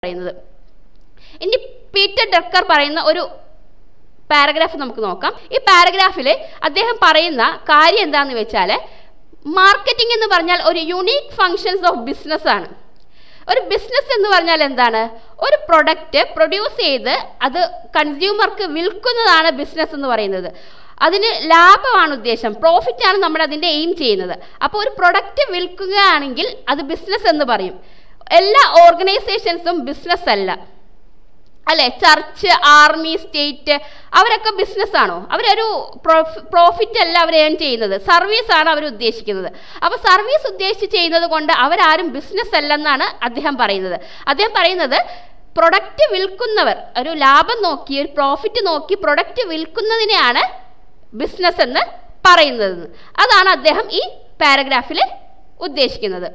പറയുന്നത് ഇനി Peter decker പറയുന്ന ഒരു പാരഗ്രാഫ് നമുക്ക് നോക്കാം ഈ പാരഗ്രാഫിൽ അദ്ദേഹം പറയുന്ന കാര്യം എന്താണെന്ന് വെച്ചാൽ മാർക്കറ്റിംഗ് എന്ന് പറഞ്ഞാൽ ഒരു യുണീക്ക് ഫങ്ഷൻസ് ഓഫ് ബിസിനസ് ആണ് ഒരു ബിസിനസ് എന്ന് പറഞ്ഞാൽ എന്താണ് ഒരു പ്രൊഡക്റ്റ് പ്രൊഡ്യൂസ് ചെയ്ത് അത് കൺസ്യൂമർക്ക് വിൽക്കുന്നതാണ് ബിസിനസ് എന്ന് പറയുന്നത് അതിന് ലാഭമാണ് ഉദ്ദേശം പ്രോഫിറ്റ് ആണ് നമ്മൾ അതിൻ്റെ എയിം ചെയ്യുന്നത് അപ്പോൾ ഒരു പ്രൊഡക്റ്റ് വിൽക്കുകയാണെങ്കിൽ അത് ബിസിനസ് എന്ന് പറയും എല്ലാ ഓർഗനൈസേഷൻസും ബിസിനസ് അല്ല അല്ലെ ചർച്ച് ആർമി സ്റ്റേറ്റ് അവരൊക്കെ ബിസിനസ് ആണോ അവരൊരു പ്രോഫിറ്റ് അല്ല അവർ ഏൺ ചെയ്യുന്നത് സർവീസ് ആണ് അവർ ഉദ്ദേശിക്കുന്നത് അപ്പോൾ സർവീസ് ഉദ്ദേശിച്ച് ചെയ്യുന്നത് കൊണ്ട് അവരാരും ബിസിനസ് അല്ലെന്നാണ് അദ്ദേഹം പറയുന്നത് അദ്ദേഹം പറയുന്നത് പ്രൊഡക്റ്റ് വിൽക്കുന്നവർ ഒരു ലാഭം നോക്കി ഒരു പ്രോഫിറ്റ് നോക്കി പ്രൊഡക്റ്റ് വിൽക്കുന്നതിനെയാണ് ബിസിനസ് എന്ന് പറയുന്നത് അതാണ് അദ്ദേഹം ഈ പാരഗ്രാഫിൽ ഉദ്ദേശിക്കുന്നത്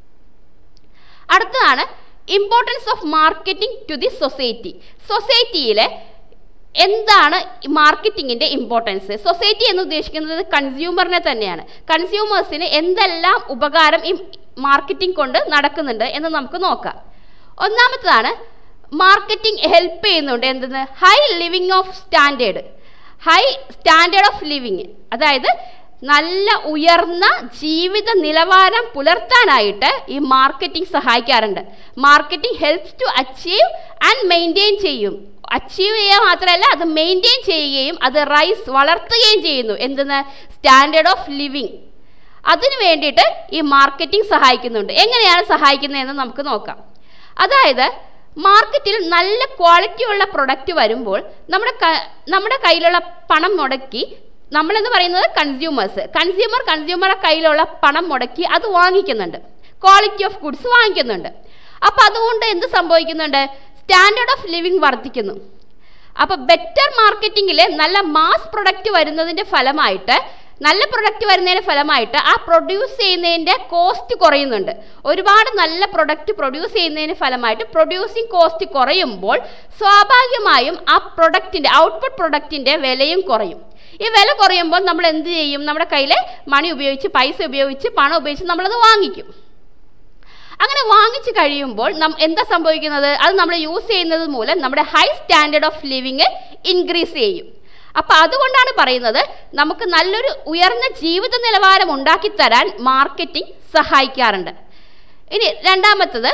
അടുത്തതാണ് importance of marketing to the society സൊസൈറ്റിയിലെ എന്താണ് മാർക്കറ്റിങ്ങിൻ്റെ ഇമ്പോർട്ടൻസ് സൊസൈറ്റി എന്ന് ഉദ്ദേശിക്കുന്നത് കൺസ്യൂമറിനെ തന്നെയാണ് കൺസ്യൂമേഴ്സിന് എന്തെല്ലാം ഉപകാരം ഈ മാർക്കറ്റിംഗ് കൊണ്ട് നടക്കുന്നുണ്ട് എന്ന് നമുക്ക് നോക്കാം ഒന്നാമത്തതാണ് മാർക്കറ്റിംഗ് ഹെൽപ്പ് ചെയ്യുന്നുണ്ട് എന്തെന്ന് high living of standard high standard of living അതായത് നല്ല ഉയർന്ന ജീവിത നിലവാരം പുലർത്താനായിട്ട് ഈ മാർക്കറ്റിംഗ് സഹായിക്കാറുണ്ട് marketing helps to achieve and maintain ചെയ്യും അച്ചീവ് ചെയ്യുക മാത്രമല്ല അത് മെയിൻറ്റെയിൻ ചെയ്യുകയും അത് റൈസ് വളർത്തുകയും ചെയ്യുന്നു എന്തെന്ന് സ്റ്റാൻഡേർഡ് ഓഫ് ലിവിങ് അതിനു വേണ്ടിയിട്ട് ഈ മാർക്കറ്റിംഗ് സഹായിക്കുന്നുണ്ട് എങ്ങനെയാണ് സഹായിക്കുന്നതെന്ന് നമുക്ക് നോക്കാം അതായത് മാർക്കറ്റിൽ നല്ല ക്വാളിറ്റിയുള്ള പ്രൊഡക്റ്റ് വരുമ്പോൾ നമ്മുടെ നമ്മുടെ കയ്യിലുള്ള പണം മുടക്കി നമ്മളെന്ന് പറയുന്നത് കൺസ്യൂമേഴ്സ് കൺസ്യൂമർ കൺസ്യൂമറുടെ കയ്യിലുള്ള പണം മുടക്കി അത് വാങ്ങിക്കുന്നുണ്ട് ക്വാളിറ്റി ഓഫ് ഗുഡ്സ് വാങ്ങിക്കുന്നുണ്ട് അപ്പോൾ അതുകൊണ്ട് എന്ത് സംഭവിക്കുന്നുണ്ട് സ്റ്റാൻഡേർഡ് ഓഫ് ലിവിങ് വർദ്ധിക്കുന്നു അപ്പോൾ ബെറ്റർ മാർക്കറ്റിങ്ങിൽ നല്ല മാസ് പ്രൊഡക്റ്റ് വരുന്നതിൻ്റെ ഫലമായിട്ട് നല്ല പ്രൊഡക്റ്റ് വരുന്നതിൻ്റെ ഫലമായിട്ട് ആ പ്രൊഡ്യൂസ് ചെയ്യുന്നതിൻ്റെ കോസ്റ്റ് കുറയുന്നുണ്ട് ഒരുപാട് നല്ല പ്രൊഡക്റ്റ് പ്രൊഡ്യൂസ് ചെയ്യുന്നതിന് ഫലമായിട്ട് പ്രൊഡ്യൂസിങ് കോസ്റ്റ് കുറയുമ്പോൾ സ്വാഭാവികമായും ആ പ്രൊഡക്റ്റിൻ്റെ ഔട്ട്പുട്ട് പ്രൊഡക്റ്റിൻ്റെ വിലയും കുറയും ഈ വില കുറയുമ്പോൾ നമ്മൾ എന്ത് ചെയ്യും നമ്മുടെ കയ്യിൽ മണി ഉപയോഗിച്ച് പൈസ ഉപയോഗിച്ച് പണം ഉപയോഗിച്ച് നമ്മളത് വാങ്ങിക്കും അങ്ങനെ വാങ്ങിച്ചു കഴിയുമ്പോൾ നം എന്താ സംഭവിക്കുന്നത് അത് നമ്മൾ യൂസ് ചെയ്യുന്നത് മൂലം നമ്മുടെ high standard of living increase ചെയ്യും അപ്പം അതുകൊണ്ടാണ് പറയുന്നത് നമുക്ക് നല്ലൊരു ഉയർന്ന ജീവിത നിലവാരം ഉണ്ടാക്കി തരാൻ മാർക്കറ്റിംഗ് സഹായിക്കാറുണ്ട് ഇനി രണ്ടാമത്തത്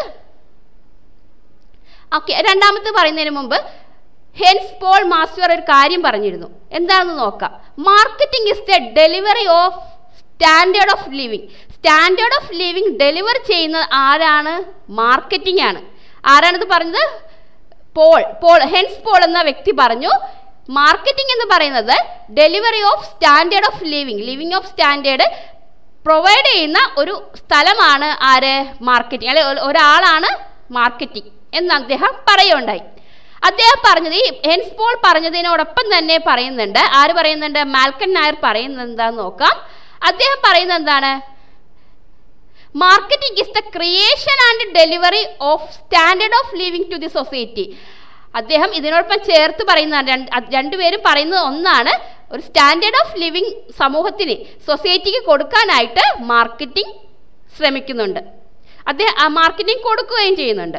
ഓക്കെ രണ്ടാമത്തെ പറയുന്നതിന് മുമ്പ് ഹെൻസ് പോൾ മാസ്റ്റർ ഒരു കാര്യം പറഞ്ഞിരുന്നു എന്താണെന്ന് നോക്കാം marketing is the delivery of standard of living standard of living deliver ചെയ്യുന്നത് ആരാണ് മാർക്കറ്റിംഗ് ആണ് ആരാണിത് പറഞ്ഞത് പോൾ പോൾ ഹെൻസ് പോൾ എന്ന വ്യക്തി പറഞ്ഞു മാർക്കറ്റിംഗ് എന്ന് പറയുന്നത് delivery of standard of living living of standard provide ചെയ്യുന്ന ഒരു സ്ഥലമാണ് ആര് മാർക്കറ്റിംഗ് അല്ലെ ഒരാളാണ് മാർക്കറ്റിംഗ് എന്ന് അദ്ദേഹം പറയുകയുണ്ടായി അദ്ദേഹം പറഞ്ഞത് ഈ ഹെൻസ് പോൾ പറഞ്ഞതിനോടൊപ്പം തന്നെ പറയുന്നുണ്ട് ആര് പറയുന്നുണ്ട് മാൽക്കൻ നായർ പറയുന്നത് എന്താന്ന് നോക്കാം അദ്ദേഹം പറയുന്നത് എന്താണ് marketing is the creation and delivery of standard of living to the society അദ്ദേഹം ഇതിനോടൊപ്പം ചേർത്ത് പറയുന്ന രണ്ടുപേരും പറയുന്നത് ഒന്നാണ് ഒരു സ്റ്റാൻഡേർഡ് ഓഫ് ലിവിങ് സമൂഹത്തിന് സൊസൈറ്റിക്ക് കൊടുക്കാനായിട്ട് മാർക്കറ്റിംഗ് ശ്രമിക്കുന്നുണ്ട് അദ്ദേഹം ആ മാർക്കറ്റിംഗ് കൊടുക്കുകയും ചെയ്യുന്നുണ്ട്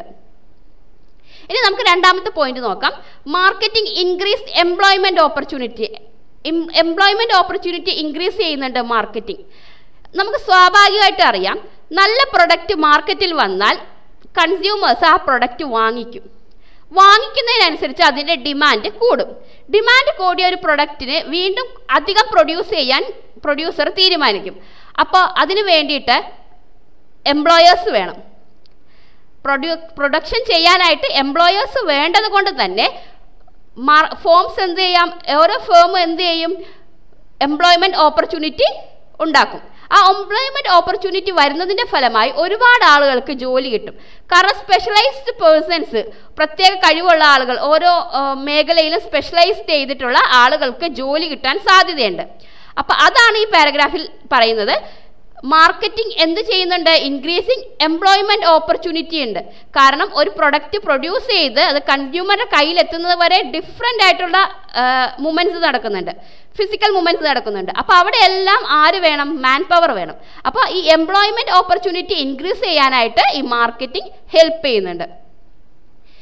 ഇനി നമുക്ക് രണ്ടാമത്തെ പോയിന്റ് നോക്കാം marketing increase employment opportunity employment opportunity increase ചെയ്യുന്നുണ്ട് മാർക്കറ്റിംഗ് നമുക്ക് സ്വാഭാവികമായിട്ട് അറിയാം നല്ല പ്രൊഡക്റ്റ് മാർക്കറ്റിൽ വന്നാൽ കൺസ്യൂമേഴ്സ് ആ പ്രൊഡക്റ്റ് വാങ്ങിക്കും വാങ്ങിക്കുന്നതിനനുസരിച്ച് അതിൻ്റെ ഡിമാൻഡ് കൂടും ഡിമാൻഡ് കൂടിയ ഒരു പ്രൊഡക്റ്റിന് വീണ്ടും അധികം പ്രൊഡ്യൂസ് ചെയ്യാൻ പ്രൊഡ്യൂസർ തീരുമാനിക്കും അപ്പോൾ അതിന് വേണ്ടിയിട്ട് എംപ്ലോയേഴ്സ് വേണം പ്രൊഡ്യൂ പ്രൊഡക്ഷൻ ചെയ്യാനായിട്ട് എംപ്ലോയേഴ്സ് വേണ്ടത് കൊണ്ട് തന്നെ മാർ ഫോംസ് എന്ത് ചെയ്യാം ഓരോ ഫേമും എന്ത് ചെയ്യും എംപ്ലോയ്മെൻറ്റ് ഓപ്പർച്യൂണിറ്റി ഉണ്ടാക്കും ആ എംപ്ലോയ്മെൻറ്റ് ഓപ്പർച്യൂണിറ്റി വരുന്നതിൻ്റെ ഫലമായി ഒരുപാട് ആളുകൾക്ക് ജോലി കിട്ടും കാരണം സ്പെഷ്യലൈസ്ഡ് പേഴ്സൺസ് പ്രത്യേക കഴിവുള്ള ആളുകൾ ഓരോ മേഖലയിലും സ്പെഷ്യലൈസ്ഡ് ചെയ്തിട്ടുള്ള ആളുകൾക്ക് ജോലി കിട്ടാൻ സാധ്യതയുണ്ട് അപ്പോൾ അതാണ് ഈ പാരഗ്രാഫിൽ പറയുന്നത് മാർക്കറ്റിംഗ് എന്ത് ചെയ്യുന്നുണ്ട് ഇൻക്രീസിങ് എംപ്ലോയ്മെന്റ് ഓപ്പർച്യൂണിറ്റി ഉണ്ട് കാരണം ഒരു പ്രൊഡക്റ്റ് പ്രൊഡ്യൂസ് ചെയ്ത് അത് കൺസ്യൂമറുടെ കയ്യിലെത്തുന്നത് വരെ ഡിഫറെൻ്റ് ആയിട്ടുള്ള മൂമെൻറ്റ്സ് നടക്കുന്നുണ്ട് ഫിസിക്കൽ മൂമെൻറ്റ്സ് നടക്കുന്നുണ്ട് അപ്പോൾ അവിടെ എല്ലാം ആര് വേണം മാൻ പവർ വേണം അപ്പോൾ ഈ എംപ്ലോയ്മെന്റ് ഓപ്പർച്യൂണിറ്റി ഇൻക്രീസ് ചെയ്യാനായിട്ട് ഈ മാർക്കറ്റിംഗ് ഹെൽപ്പ് ചെയ്യുന്നുണ്ട്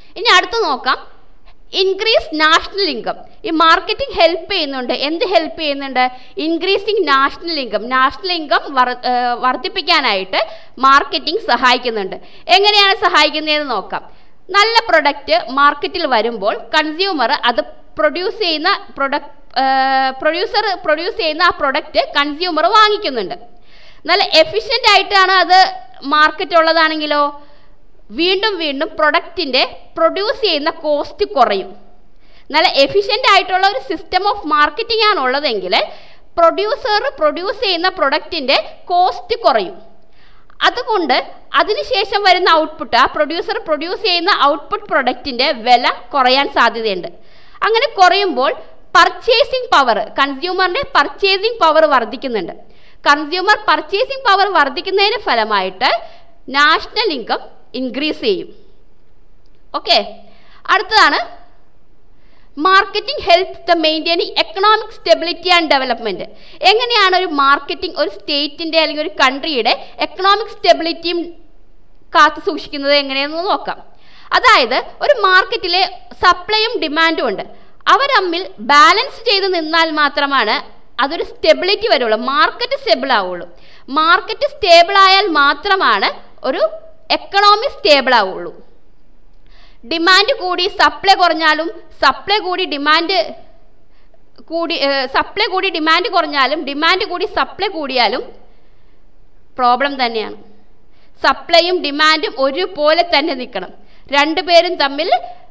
അടുത്ത് നോക്കാം ഇൻക്രീസ് നാഷണൽ ഇൻകം ഈ മാർക്കറ്റിംഗ് ഹെൽപ്പ് ചെയ്യുന്നുണ്ട് എന്ത് ഹെൽപ്പ് ചെയ്യുന്നുണ്ട് increasing national income national income വർദ്ധിപ്പിക്കാനായിട്ട് മാർക്കറ്റിംഗ് സഹായിക്കുന്നുണ്ട് എങ്ങനെയാണ് സഹായിക്കുന്നതെന്ന് നോക്കാം നല്ല പ്രൊഡക്റ്റ് മാർക്കറ്റിൽ വരുമ്പോൾ കൺസ്യൂമർ അത് പ്രൊഡ്യൂസ് ചെയ്യുന്ന പ്രൊഡക്റ്റ് പ്രൊഡ്യൂസർ പ്രൊഡ്യൂസ് ചെയ്യുന്ന ആ പ്രൊഡക്റ്റ് കൺസ്യൂമർ വാങ്ങിക്കുന്നുണ്ട് നല്ല എഫിഷ്യൻ്റ് ആയിട്ടാണ് അത് മാർക്കറ്റ് ഉള്ളതാണെങ്കിലോ വീണ്ടും വീണ്ടും പ്രൊഡക്റ്റിൻ്റെ പ്രൊഡ്യൂസ് ചെയ്യുന്ന കോസ്റ്റ് കുറയും നല്ല എഫിഷ്യൻ്റ് ആയിട്ടുള്ള ഒരു സിസ്റ്റം ഓഫ് മാർക്കറ്റിംഗ് ആണ് ഉള്ളതെങ്കിൽ പ്രൊഡ്യൂസർ പ്രൊഡ്യൂസ് ചെയ്യുന്ന പ്രൊഡക്റ്റിൻ്റെ കോസ്റ്റ് കുറയും അതുകൊണ്ട് അതിനുശേഷം വരുന്ന ഔട്ട്പുട്ട് ആ പ്രൊഡ്യൂസർ പ്രൊഡ്യൂസ് ചെയ്യുന്ന ഔട്ട്പുട്ട് പ്രൊഡക്റ്റിൻ്റെ വില കുറയാൻ സാധ്യതയുണ്ട് അങ്ങനെ കുറയുമ്പോൾ പർച്ചേസിംഗ് പവർ കൺസ്യൂമറിൻ്റെ പർച്ചേസിംഗ് പവർ വർദ്ധിക്കുന്നുണ്ട് കൺസ്യൂമർ പർച്ചേസിംഗ് പവർ വർദ്ധിക്കുന്നതിന് ഫലമായിട്ട് നാഷണൽ ഇൻകം ഇൻക്രീസ് ചെയ്യും ഓക്കെ അടുത്തതാണ് marketing help the maintaining economic stability and development എങ്ങനെയാണ് ഒരു മാർക്കറ്റിംഗ് ഒരു സ്റ്റേറ്റിൻ്റെ അല്ലെങ്കിൽ ഒരു കൺട്രിയുടെ എക്കണോമിക് സ്റ്റെബിലിറ്റിയും കാത്തു സൂക്ഷിക്കുന്നത് എങ്ങനെയെന്ന് നോക്കാം അതായത് ഒരു മാർക്കറ്റിലെ സപ്ലൈയും ഡിമാൻഡും ഉണ്ട് അവ തമ്മിൽ ബാലൻസ് ചെയ്ത് നിന്നാൽ മാത്രമാണ് അതൊരു സ്റ്റെബിലിറ്റി വരുള്ളൂ മാർക്കറ്റ് സ്റ്റേബിൾ ആവുള്ളൂ മാർക്കറ്റ് സ്റ്റേബിൾ ആയാൽ മാത്രമാണ് ഒരു എക്കണോമി സ്റ്റേബിൾ ആവുള്ളൂ ഡിമാൻഡ് കൂടി സപ്ലൈ കുറഞ്ഞാലും സപ്ലൈ കൂടി ഡിമാൻഡ് കൂടി സപ്ലൈ കൂടി ഡിമാൻഡ് കുറഞ്ഞാലും ഡിമാൻഡ് കൂടി സപ്ലൈ കൂടിയാലും പ്രോബ്ലം തന്നെയാണ് സപ്ലൈയും ഡിമാൻഡും ഒരുപോലെ തന്നെ നിൽക്കണം രണ്ടുപേരും തമ്മിൽ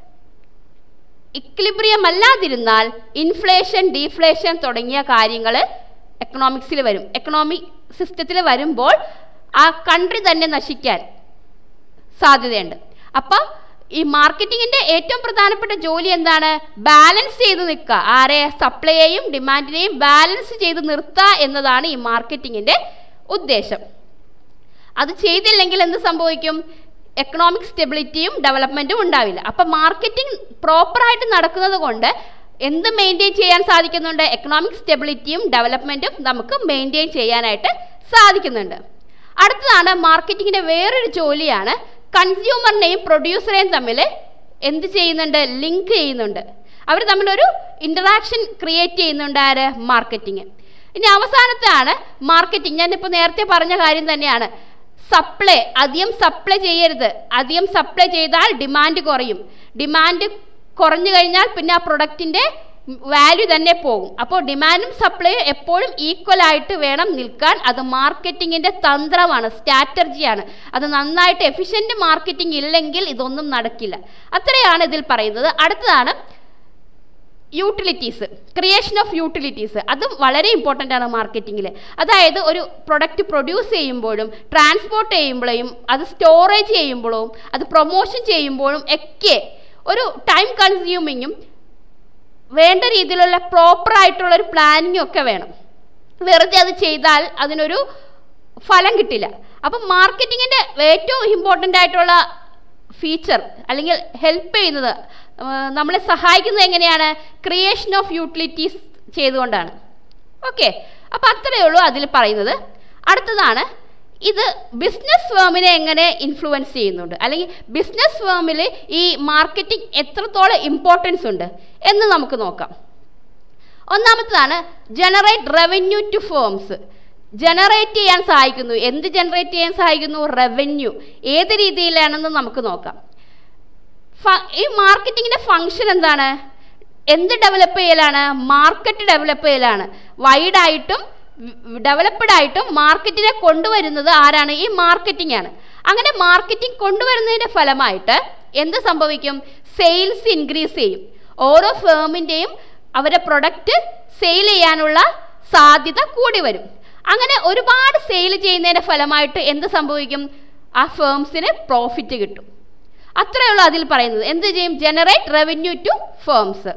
ഇക്ലിബ്രിയം അല്ലാതിരുന്നാൽ ഇൻഫ്ലേഷൻ ഡീഫ്ലേഷൻ തുടങ്ങിയ കാര്യങ്ങൾ എക്കണോമിക്സിൽ വരും എക്കണോമിക് സിസ്റ്റത്തിൽ വരുമ്പോൾ ആ കൺട്രി തന്നെ നശിക്കാൻ സാധ്യതയുണ്ട് അപ്പം ഈ മാർക്കറ്റിങ്ങിൻ്റെ ഏറ്റവും പ്രധാനപ്പെട്ട ജോലി എന്താണ് ബാലൻസ് ചെയ്ത് നിൽക്കുക ആരെ സപ്ലൈയെയും ഡിമാൻഡിനെയും ബാലൻസ് ചെയ്ത് നിർത്തുക എന്നതാണ് ഈ മാർക്കറ്റിങ്ങിൻ്റെ ഉദ്ദേശം അത് ചെയ്തില്ലെങ്കിൽ എന്ത് സംഭവിക്കും എക്കണോമിക് സ്റ്റെബിലിറ്റിയും ഡെവലപ്മെൻറ്റും ഉണ്ടാവില്ല അപ്പം മാർക്കറ്റിംഗ് പ്രോപ്പറായിട്ട് നടക്കുന്നത് കൊണ്ട് എന്ത് മെയിൻറ്റെയിൻ ചെയ്യാൻ സാധിക്കുന്നുണ്ട് എക്കണോമിക് സ്റ്റെബിലിറ്റിയും ഡെവലപ്മെൻറ്റും നമുക്ക് മെയിൻറ്റെയിൻ ചെയ്യാനായിട്ട് സാധിക്കുന്നുണ്ട് അടുത്തതാണ് മാർക്കറ്റിങ്ങിൻ്റെ വേറൊരു ജോലിയാണ് കൺസ്യൂമറിനെയും പ്രൊഡ്യൂസറെയും തമ്മിൽ എന്ത് ചെയ്യുന്നുണ്ട് ലിങ്ക് ചെയ്യുന്നുണ്ട് അവർ തമ്മിലൊരു ഇൻ്ററാക്ഷൻ ക്രിയേറ്റ് ചെയ്യുന്നുണ്ട് ആര് മാർക്കറ്റിംഗ് ഇനി അവസാനത്താണ് മാർക്കറ്റിംഗ് ഞാനിപ്പോൾ നേരത്തെ പറഞ്ഞ കാര്യം തന്നെയാണ് സപ്ലൈ അധികം സപ്ലൈ ചെയ്യരുത് അധികം സപ്ലൈ ചെയ്താൽ ഡിമാൻഡ് കുറയും ഡിമാൻഡ് കുറഞ്ഞു കഴിഞ്ഞാൽ പിന്നെ ആ പ്രൊഡക്റ്റിൻ്റെ വാല്യൂ തന്നെ പോകും അപ്പോൾ ഡിമാൻഡും സപ്ലൈയും എപ്പോഴും ഈക്വൽ ആയിട്ട് വേണം നിൽക്കാൻ അത് മാർക്കറ്റിങ്ങിൻ്റെ തന്ത്രമാണ് സ്ട്രാറ്റജിയാണ് അത് നന്നായിട്ട് എഫിഷ്യൻറ്റ് മാർക്കറ്റിംഗ് ഇല്ലെങ്കിൽ ഇതൊന്നും നടക്കില്ല അത്രയാണ് ഇതിൽ പറയുന്നത് അടുത്തതാണ് യൂട്ടിലിറ്റീസ് ക്രിയേഷൻ ഓഫ് യൂട്ടിലിറ്റീസ് അതും വളരെ ഇമ്പോർട്ടൻ്റ് ആണ് മാർക്കറ്റിങ്ങിൽ അതായത് ഒരു പ്രൊഡക്റ്റ് പ്രൊഡ്യൂസ് ചെയ്യുമ്പോഴും ട്രാൻസ്പോർട്ട് ചെയ്യുമ്പോഴും അത് സ്റ്റോറേജ് ചെയ്യുമ്പോഴും അത് പ്രൊമോഷൻ ചെയ്യുമ്പോഴും ഒക്കെ ഒരു ടൈം കൺസ്യൂമിങ്ങും വേണ്ട രീതിയിലുള്ള പ്രോപ്പർ ആയിട്ടുള്ള ഒരു പ്ലാനിങ്ങും ഒക്കെ വേണം വെറുതെ അത് ചെയ്താൽ അതിനൊരു ഫലം കിട്ടില്ല അപ്പം മാർക്കറ്റിങ്ങിൻ്റെ ഏറ്റവും ഇമ്പോർട്ടൻ്റ് ആയിട്ടുള്ള ഫീച്ചർ അല്ലെങ്കിൽ ഹെൽപ്പ് ചെയ്യുന്നത് നമ്മളെ സഹായിക്കുന്നത് എങ്ങനെയാണ് ക്രിയേഷൻ ഓഫ് യൂട്ടിലിറ്റീസ് ചെയ്തുകൊണ്ടാണ് ഓക്കെ അപ്പോൾ അത്രയേ ഉള്ളൂ അതിൽ പറയുന്നത് അടുത്തതാണ് ഇത് ബിസിനസ് ഫേമിനെ എങ്ങനെ ഇൻഫ്ലുവൻസ് ചെയ്യുന്നുണ്ട് അല്ലെങ്കിൽ ബിസിനസ് ഫേമിൽ ഈ മാർക്കറ്റിംഗ് എത്രത്തോളം ഇമ്പോർട്ടൻസ് ഉണ്ട് എന്ന് നമുക്ക് നോക്കാം ഒന്നാമത്തതാണ് generate revenue to firms generate ചെയ്യാൻ സഹായിക്കുന്നു എന്ത് ജനറേറ്റ് ചെയ്യാൻ സഹായിക്കുന്നു റവന്യൂ ഏത് രീതിയിലാണെന്ന് നമുക്ക് നോക്കാം ഈ മാർക്കറ്റിങ്ങിൻ്റെ ഫങ്ഷൻ എന്താണ് എന്ത് ഡെവലപ്പ് ചെയ്യലാണ് മാർക്കറ്റ് ഡെവലപ്പ് ചെയ്യലാണ് വൈഡായിട്ടും ഡെവലപ്ഡ് ആയിട്ടും മാർക്കറ്റിനെ കൊണ്ടുവരുന്നത് ആരാണ് ഈ മാർക്കറ്റിംഗ് ആണ് അങ്ങനെ മാർക്കറ്റിംഗ് കൊണ്ടുവരുന്നതിൻ്റെ ഫലമായിട്ട് എന്ത് സംഭവിക്കും സെയിൽസ് ഇൻക്രീസ് ചെയ്യും ഓരോ ഫേമിൻ്റെയും അവരുടെ പ്രൊഡക്റ്റ് സെയിൽ ചെയ്യാനുള്ള സാധ്യത കൂടി വരും അങ്ങനെ ഒരുപാട് സെയിൽ ചെയ്യുന്നതിൻ്റെ ഫലമായിട്ട് എന്ത് സംഭവിക്കും ആ ഫേംസിന് പ്രോഫിറ്റ് കിട്ടും അത്രയേ ഉള്ളൂ അതിൽ പറയുന്നത് എന്ത് ചെയ്യും ജനറേറ്റ് റവന്യൂ ടു ഫേംസ്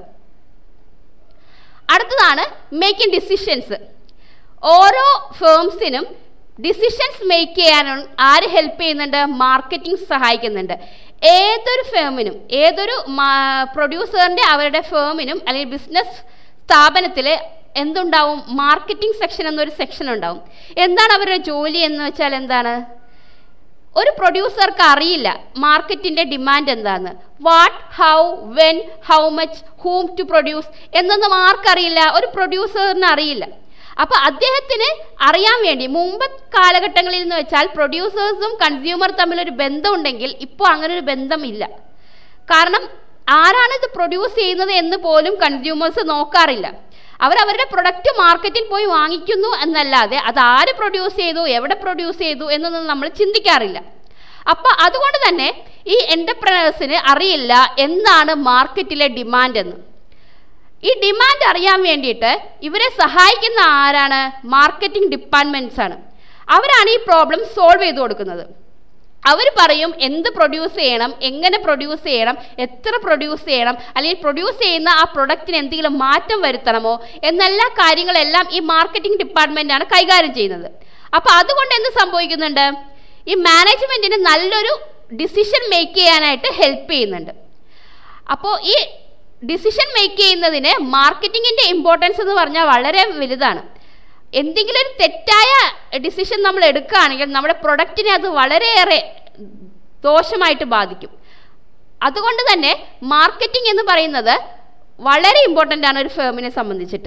അടുത്തതാണ് മേക്കിംഗ് ഡിസിഷൻസ് ഓരോ ഫേംസിനും ഡിസിഷൻസ് മേക്ക് ചെയ്യാനും ആര് ഹെൽപ്പ് ചെയ്യുന്നുണ്ട് മാർക്കറ്റിംഗ് സഹായിക്കുന്നുണ്ട് ഏതൊരു ഫേമിനും ഏതൊരു പ്രൊഡ്യൂസറിൻ്റെ അവരുടെ ഫേമിനും അല്ലെങ്കിൽ ബിസിനസ് സ്ഥാപനത്തിൽ എന്തുണ്ടാവും മാർക്കറ്റിംഗ് സെക്ഷൻ എന്നൊരു സെക്ഷൻ ഉണ്ടാവും എന്താണ് അവരുടെ ജോലി എന്ന് വെച്ചാൽ എന്താണ് ഒരു പ്രൊഡ്യൂസർക്ക് അറിയില്ല മാർക്കറ്റിൻ്റെ ഡിമാൻഡ് എന്താന്ന് what how when how much whom to produce എന്നൊന്നും ആർക്കറിയില്ല ഒരു പ്രൊഡ്യൂസറിന് അറിയില്ല അപ്പോൾ അദ്ദേഹത്തിന് അറിയാൻ വേണ്ടി മുമ്പ് കാലഘട്ടങ്ങളിൽ എന്ന് വെച്ചാൽ പ്രൊഡ്യൂസേഴ്സും കൺസ്യൂമർ തമ്മിലൊരു ബന്ധമുണ്ടെങ്കിൽ ഇപ്പോൾ അങ്ങനെ ഒരു ബന്ധമില്ല കാരണം ആരാണ് ഇത് പ്രൊഡ്യൂസ് ചെയ്യുന്നത് എന്ന് പോലും കൺസ്യൂമേഴ്സ് നോക്കാറില്ല അവർ അവരുടെ പ്രൊഡക്റ്റ് മാർക്കറ്റിൽ പോയി വാങ്ങിക്കുന്നു എന്നല്ലാതെ അത് ആര് പ്രൊഡ്യൂസ് ചെയ്തു എവിടെ പ്രൊഡ്യൂസ് ചെയ്തു എന്നൊന്നും നമ്മൾ ചിന്തിക്കാറില്ല അപ്പോൾ അതുകൊണ്ട് തന്നെ ഈ എൻ്റർപ്രനേഴ്സിന് അറിയില്ല എന്താണ് മാർക്കറ്റിലെ ഡിമാൻഡ് എന്ന് ഈ ഡിമാൻഡ് അറിയാൻ വേണ്ടിയിട്ട് ഇവരെ സഹായിക്കുന്ന ആരാണ് മാർക്കറ്റിംഗ് ഡിപ്പാർട്ട്മെൻറ്റ്സ് ആണ് അവരാണ് ഈ പ്രോബ്ലം സോൾവ് ചെയ്ത് കൊടുക്കുന്നത് അവർ പറയും എന്ത് പ്രൊഡ്യൂസ് ചെയ്യണം എങ്ങനെ പ്രൊഡ്യൂസ് ചെയ്യണം എത്ര പ്രൊഡ്യൂസ് ചെയ്യണം അല്ലെങ്കിൽ പ്രൊഡ്യൂസ് ചെയ്യുന്ന ആ പ്രൊഡക്റ്റിന് എന്തെങ്കിലും മാറ്റം വരുത്തണമോ എന്നെല്ലാ കാര്യങ്ങളെല്ലാം ഈ മാർക്കറ്റിംഗ് ഡിപ്പാർട്ട്മെൻറ്റാണ് കൈകാര്യം ചെയ്യുന്നത് അപ്പോൾ അതുകൊണ്ട് എന്ത് സംഭവിക്കുന്നുണ്ട് ഈ മാനേജ്മെൻറ്റിന് നല്ലൊരു ഡിസിഷൻ മേക്ക് ചെയ്യാനായിട്ട് ഹെൽപ്പ് ചെയ്യുന്നുണ്ട് അപ്പോൾ ഈ ഡിസിഷൻ മേക്ക് ചെയ്യുന്നതിന് മാർക്കറ്റിങ്ങിൻ്റെ ഇമ്പോർട്ടൻസ് എന്ന് പറഞ്ഞാൽ വളരെ വലുതാണ് എന്തെങ്കിലും ഒരു തെറ്റായ ഡിസിഷൻ നമ്മൾ എടുക്കുകയാണെങ്കിൽ നമ്മുടെ പ്രൊഡക്റ്റിനെ അത് വളരെയേറെ ദോഷമായിട്ട് ബാധിക്കും അതുകൊണ്ട് തന്നെ മാർക്കറ്റിംഗ് എന്ന് പറയുന്നത് വളരെ ഇമ്പോർട്ടൻ്റ് ആണ് ഒരു ഫേമിനെ സംബന്ധിച്ചിട്ട്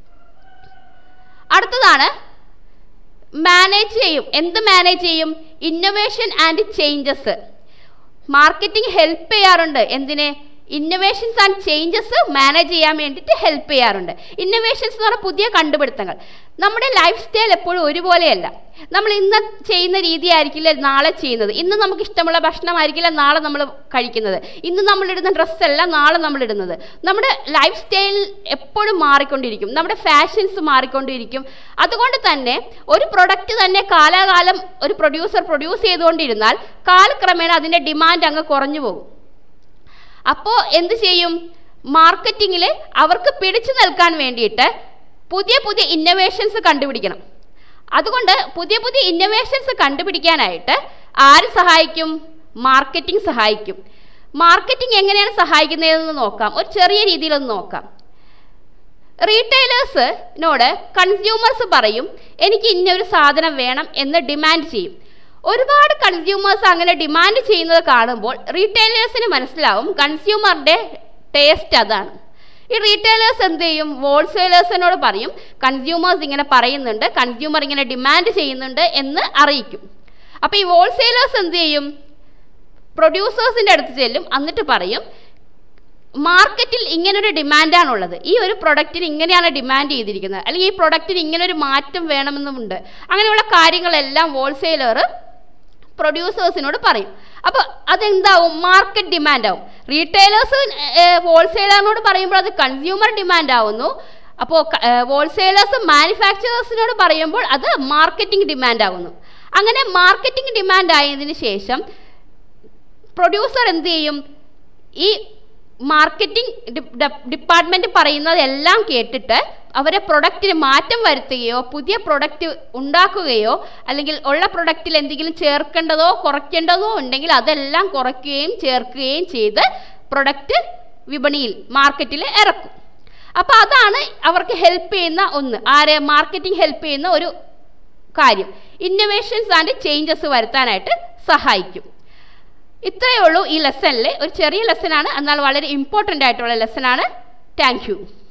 അടുത്തതാണ് മാനേജ് ചെയ്യും എന്ത് മാനേജ് ചെയ്യും innovation and changes marketing help ചെയ്യാറുണ്ട് എന്തിന് ഇന്നൊവേഷൻസ് ആൻഡ് ചേഞ്ചസ് മാനേജ് ചെയ്യാൻ വേണ്ടിയിട്ട് ഹെൽപ്പ് ചെയ്യാറുണ്ട് ഇന്നൊവേഷൻസ് എന്ന് പറഞ്ഞാൽ പുതിയ കണ്ടുപിടുത്തങ്ങൾ നമ്മുടെ ലൈഫ് സ്റ്റൈൽ എപ്പോഴും ഒരുപോലെയല്ല നമ്മൾ ഇന്ന് ചെയ്യുന്ന രീതി ആയിരിക്കില്ല നാളെ ചെയ്യുന്നത് ഇന്ന് നമുക്ക് ഇഷ്ടമുള്ള ഭക്ഷണമായിരിക്കില്ല നാളെ നമ്മൾ കഴിക്കുന്നത് ഇന്ന് നമ്മളിടുന്ന ഡ്രസ്സല്ല നാളെ നമ്മൾ ഇടുന്നത് നമ്മുടെ ലൈഫ് സ്റ്റൈൽ എപ്പോഴും മാറിക്കൊണ്ടിരിക്കും നമ്മുടെ ഫാഷൻസ് മാറിക്കൊണ്ടിരിക്കും അതുകൊണ്ട് തന്നെ ഒരു പ്രൊഡക്റ്റ് തന്നെ കാലാകാലം ഒരു പ്രൊഡ്യൂസർ പ്രൊഡ്യൂസ് ചെയ്തുകൊണ്ടിരുന്നാൽ കാലക്രമേണ അതിൻ്റെ ഡിമാൻഡ് അങ്ങ് കുറഞ്ഞു പോകും അപ്പോൾ എന്ത് ചെയ്യും മാർക്കറ്റിങ്ങിൽ അവർക്ക് പിടിച്ചു നിൽക്കാൻ വേണ്ടിയിട്ട് പുതിയ പുതിയ ഇന്നൊവേഷൻസ് കണ്ടുപിടിക്കണം അതുകൊണ്ട് പുതിയ പുതിയ ഇന്നൊവേഷൻസ് കണ്ടുപിടിക്കാനായിട്ട് ആര് സഹായിക്കും മാർക്കറ്റിംഗ് സഹായിക്കും മാർക്കറ്റിംഗ് എങ്ങനെയാണ് സഹായിക്കുന്നതെന്ന് നോക്കാം ഒരു ചെറിയ രീതിയിലൊന്ന് നോക്കാം റീറ്റെയിലേഴ്സിനോട് കൺസ്യൂമേഴ്സ് പറയും എനിക്ക് ഇന്നൊരു സാധനം വേണം എന്ന് ഡിമാൻഡ് ചെയ്യും ഒരുപാട് കൺസ്യൂമേഴ്സ് അങ്ങനെ ഡിമാൻഡ് ചെയ്യുന്നത് കാണുമ്പോൾ റീറ്റെയിലേഴ്സിന് മനസ്സിലാവും കൺസ്യൂമറിൻ്റെ ടേസ്റ്റ് അതാണ് ഈ റീറ്റെയിലേഴ്സ് എന്ത് ചെയ്യും ഹോൾസെയിലേഴ്സിനോട് പറയും കൺസ്യൂമേഴ്സ് ഇങ്ങനെ പറയുന്നുണ്ട് കൺസ്യൂമർ ഇങ്ങനെ ഡിമാൻഡ് ചെയ്യുന്നുണ്ട് എന്ന് അറിയിക്കും അപ്പോൾ ഈ ഹോൾസെയിലേഴ്സ് എന്ത് ചെയ്യും പ്രൊഡ്യൂസേഴ്സിൻ്റെ അടുത്ത് ചെല്ലും എന്നിട്ട് പറയും മാർക്കറ്റിൽ ഇങ്ങനൊരു ഡിമാൻഡാണുള്ളത് ഈ ഒരു പ്രൊഡക്റ്റിന് ഇങ്ങനെയാണ് ഡിമാൻഡ് ചെയ്തിരിക്കുന്നത് അല്ലെങ്കിൽ ഈ പ്രൊഡക്റ്റിന് ഇങ്ങനൊരു മാറ്റം വേണമെന്നുമുണ്ട് അങ്ങനെയുള്ള കാര്യങ്ങളെല്ലാം ഹോൾസെയിലർ പ്രൊഡ്യൂസേഴ്സിനോട് പറയും അപ്പോൾ അതെന്താവും മാർക്കറ്റ് ഡിമാൻഡ് ആവും റീറ്റെയിലേഴ്സ് ഹോൾസെയിലറിനോട് പറയുമ്പോൾ അത് കൺസ്യൂമർ ഡിമാൻഡ് ആവുന്നു അപ്പോൾ ഹോൾസെയിലേഴ്സ് മാനുഫാക്ചറേഴ്സിനോട് പറയുമ്പോൾ അത് മാർക്കറ്റിംഗ് ഡിമാൻഡ് ആവുന്നു അങ്ങനെ മാർക്കറ്റിംഗ് ഡിമാൻഡ് ആയതിനു ശേഷം പ്രൊഡ്യൂസർ എന്ത് ചെയ്യും ഈ മാർക്കറ്റിംഗ് ഡിപ്പാർട്ട്മെൻറ്റ് പറയുന്നതെല്ലാം കേട്ടിട്ട് അവരെ പ്രൊഡക്റ്റിന് മാറ്റം വരുത്തുകയോ പുതിയ പ്രൊഡക്റ്റ് ഉണ്ടാക്കുകയോ അല്ലെങ്കിൽ ഉള്ള പ്രൊഡക്റ്റിൽ എന്തെങ്കിലും ചേർക്കേണ്ടതോ കുറയ്ക്കേണ്ടതോ ഉണ്ടെങ്കിൽ അതെല്ലാം കുറയ്ക്കുകയും ചേർക്കുകയും ചെയ്ത് പ്രൊഡക്റ്റ് വിപണിയിൽ മാർക്കറ്റിൽ ഇറക്കും അപ്പോൾ അതാണ് അവർക്ക് ഹെൽപ്പ് ചെയ്യുന്ന ഒന്ന് ആരെ മാർക്കറ്റിംഗ് ഹെൽപ്പ് ചെയ്യുന്ന ഒരു കാര്യം ഇന്നൊവേഷൻസ് ആൻഡ് ചേഞ്ചസ് വരുത്താനായിട്ട് സഹായിക്കും ഇത്രയേ ഉള്ളൂ ഈ ലെസണിൽ ഒരു ചെറിയ ലെസനാണ് എന്നാൽ വളരെ ഇമ്പോർട്ടൻ്റ് ആയിട്ടുള്ള ലെസനാണ് താങ്ക് യു